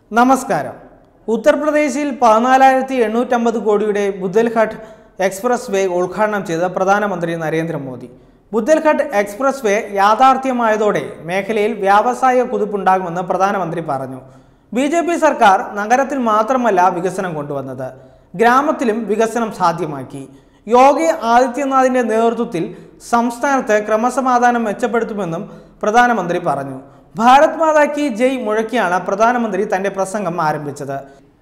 നമസ്കാരം ഉത്തർപ്രദേശിൽ പതിനാലായിരത്തി എണ്ണൂറ്റമ്പത് കോടിയുടെ ബുദ്ധൽഘട്ട് എക്സ്പ്രസ് വേ ഉദ്ഘാടനം ചെയ്ത പ്രധാനമന്ത്രി നരേന്ദ്രമോദി ബുദ്ധൽഘട്ട് എക്സ്പ്രസ് വേ യാഥാർത്ഥ്യമായതോടെ മേഖലയിൽ വ്യാവസായ കുതിപ്പുണ്ടാകുമെന്ന് പ്രധാനമന്ത്രി പറഞ്ഞു ബി ജെ പി സർക്കാർ നഗരത്തിൽ മാത്രമല്ല വികസനം കൊണ്ടുവന്നത് ഗ്രാമത്തിലും വികസനം സാധ്യമാക്കി യോഗി ആദിത്യനാഥിന്റെ നേതൃത്വത്തിൽ സംസ്ഥാനത്ത് ക്രമസമാധാനം മെച്ചപ്പെടുത്തുമെന്നും പ്രധാനമന്ത്രി പറഞ്ഞു ഭാരത് മാതാ കി ജയ് മുഴക്കിയാണ് പ്രധാനമന്ത്രി തന്റെ പ്രസംഗം ആരംഭിച്ചത്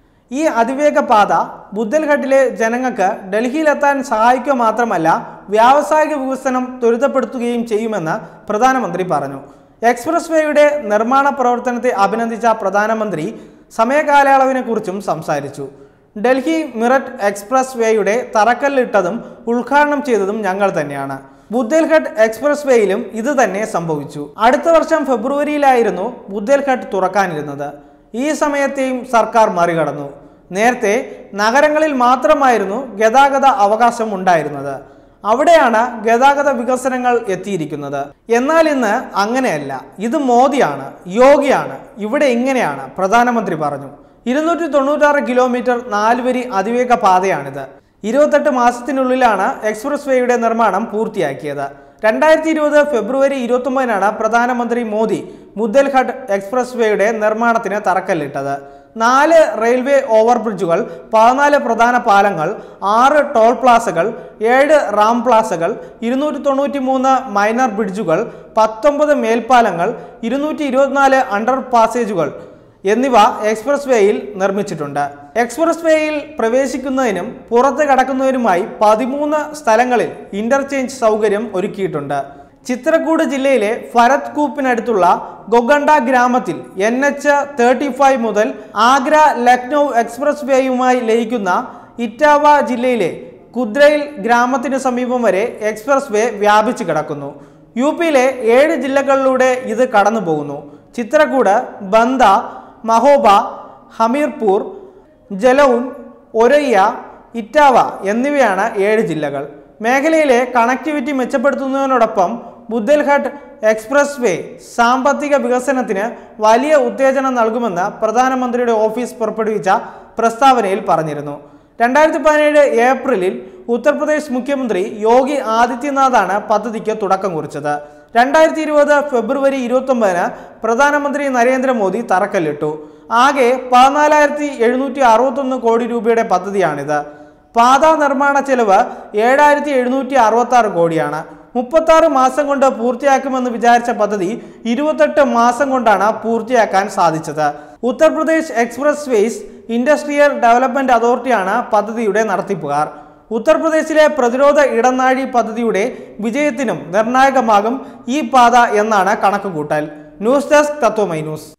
ഈ അതിവേഗ പാത ബുദ്ധൽഘട്ടിലെ ജനങ്ങൾക്ക് ഡൽഹിയിലെത്താൻ സഹായിക്കുക മാത്രമല്ല വ്യാവസായിക വികസനം ത്വരിതപ്പെടുത്തുകയും ചെയ്യുമെന്ന് പ്രധാനമന്ത്രി പറഞ്ഞു എക്സ്പ്രസ് വേയുടെ നിർമ്മാണ പ്രവർത്തനത്തെ അഭിനന്ദിച്ച പ്രധാനമന്ത്രി സമയകാലയളവിനെക്കുറിച്ചും സംസാരിച്ചു ഡൽഹി മിററ്റ് എക്സ്പ്രസ് വേയുടെ തറക്കല്ലിട്ടതും ഉദ്ഘാടനം ചെയ്തതും ഞങ്ങൾ തന്നെയാണ് ബുദ്ദേൽഘട്ട് എക്സ്പ്രസ് വേയിലും ഇത് തന്നെ സംഭവിച്ചു അടുത്ത വർഷം ഫെബ്രുവരിയിലായിരുന്നു ബുദ്ദേൽഘട്ട് തുറക്കാനിരുന്നത് ഈ സമയത്തെയും സർക്കാർ മറികടന്നു നേരത്തെ നഗരങ്ങളിൽ മാത്രമായിരുന്നു ഗതാഗത അവകാശം ഉണ്ടായിരുന്നത് അവിടെയാണ് ഗതാഗത വികസനങ്ങൾ എത്തിയിരിക്കുന്നത് എന്നാൽ ഇന്ന് അങ്ങനെയല്ല ഇത് മോദിയാണ് യോഗിയാണ് ഇവിടെ ഇങ്ങനെയാണ് പ്രധാനമന്ത്രി പറഞ്ഞു ഇരുന്നൂറ്റി തൊണ്ണൂറ്റാറ് കിലോമീറ്റർ നാലുവരി അതിവേഗ പാതയാണിത് ഇരുപത്തെട്ട് മാസത്തിനുള്ളിലാണ് എക്സ്പ്രസ് വേയുടെ നിർമ്മാണം പൂർത്തിയാക്കിയത് രണ്ടായിരത്തി ഇരുപത് ഫെബ്രുവരി ഇരുപത്തൊമ്പതിനാണ് പ്രധാനമന്ത്രി മോദി മുദ്ദൽഘട്ട് എക്സ്പ്രസ് വേയുടെ നിർമ്മാണത്തിന് തറക്കല്ലിട്ടത് നാല് റെയിൽവേ ഓവർബ്രിഡ്ജുകൾ പതിനാല് പ്രധാന പാലങ്ങൾ ആറ് ടോൾ പ്ലാസകൾ ഏഴ് റാം പ്ലാസകൾ ഇരുന്നൂറ്റി തൊണ്ണൂറ്റി മൂന്ന് മൈനർ ബ്രിഡ്ജുകൾ പത്തൊമ്പത് മേൽപ്പാലങ്ങൾ ഇരുന്നൂറ്റി ഇരുപത്തിനാല് അണ്ടർ പാസേജുകൾ എന്നിവ എക്സ്പ്രസ് വേയിൽ നിർമ്മിച്ചിട്ടുണ്ട് എക്സ്പ്രസ് വേയിൽ പ്രവേശിക്കുന്നതിനും പുറത്ത് കടക്കുന്നതിനുമായി പതിമൂന്ന് സ്ഥലങ്ങളിൽ ഇന്റർചേഞ്ച് സൗകര്യം ഒരുക്കിയിട്ടുണ്ട് ചിത്രകൂട് ജില്ലയിലെ ഫരത് കൂപ്പിനടുത്തുള്ള ഗൊഗണ്ട ഗ്രാമത്തിൽ എൻ എച്ച് തേർട്ടി ഫൈവ് മുതൽ ആഗ്ര ലക്നൗ എക്സ്പ്രസ് വേയുമായി ലയിക്കുന്ന ഇറ്റാവ ജില്ലയിലെ കുദ്രയിൽ ഗ്രാമത്തിന് സമീപം വരെ എക്സ്പ്രസ് വേ വ്യാപിച്ചു കിടക്കുന്നു യു പിയിലെ ഏഴ് ജില്ലകളിലൂടെ ഇത് കടന്നു പോകുന്നു ചിത്രകൂട് ബന്ദ മഹോബ ഹമീർപൂർ ജലൗൻ ഒരയ്യ ഇറ്റാവ എന്നിവയാണ് ഏഴ് ജില്ലകൾ മേഖലയിലെ കണക്ടിവിറ്റി മെച്ചപ്പെടുത്തുന്നതിനോടൊപ്പം ബുദ്ദേൽഘട്ട് എക്സ്പ്രസ് വേ സാമ്പത്തിക വികസനത്തിന് വലിയ ഉത്തേജനം നൽകുമെന്ന് പ്രധാനമന്ത്രിയുടെ ഓഫീസ് പുറപ്പെടുവിച്ച പ്രസ്താവനയിൽ പറഞ്ഞിരുന്നു രണ്ടായിരത്തി പതിനേഴ് ഏപ്രിലിൽ ഉത്തർപ്രദേശ് മുഖ്യമന്ത്രി യോഗി ആദിത്യനാഥാണ് പദ്ധതിക്ക് തുടക്കം കുറിച്ചത് രണ്ടായിരത്തി ഇരുപത് ഫെബ്രുവരി ഇരുപത്തൊമ്പതിന് പ്രധാനമന്ത്രി നരേന്ദ്രമോദി തറക്കല്ലിട്ടു ആകെ പതിനാലായിരത്തി എഴുന്നൂറ്റി അറുപത്തൊന്ന് കോടി രൂപയുടെ പദ്ധതിയാണിത് പാതാ നിർമ്മാണ ചെലവ് ഏഴായിരത്തി എഴുന്നൂറ്റി അറുപത്തി ആറ് കോടിയാണ് മുപ്പത്തി ആറ് മാസം കൊണ്ട് പൂർത്തിയാക്കുമെന്ന് വിചാരിച്ച പദ്ധതി ഇരുപത്തെട്ട് മാസം കൊണ്ടാണ് പൂർത്തിയാക്കാൻ സാധിച്ചത് Uttar Pradesh express ways industrial development അതോറിറ്റിയാണ് പദ്ധതിയുടെ നടത്തിപ്പുകാർ ഉത്തർപ്രദേശിലെ പ്രതിരോധ ഇടനാഴി പദ്ധതിയുടെ വിജയത്തിനും നിർണായകമാകും ഈ പാത എന്നാണ് കണക്കുകൂട്ടൽ ന്യൂസ് ഡെസ്ക് തത്വമൈ ന്യൂസ്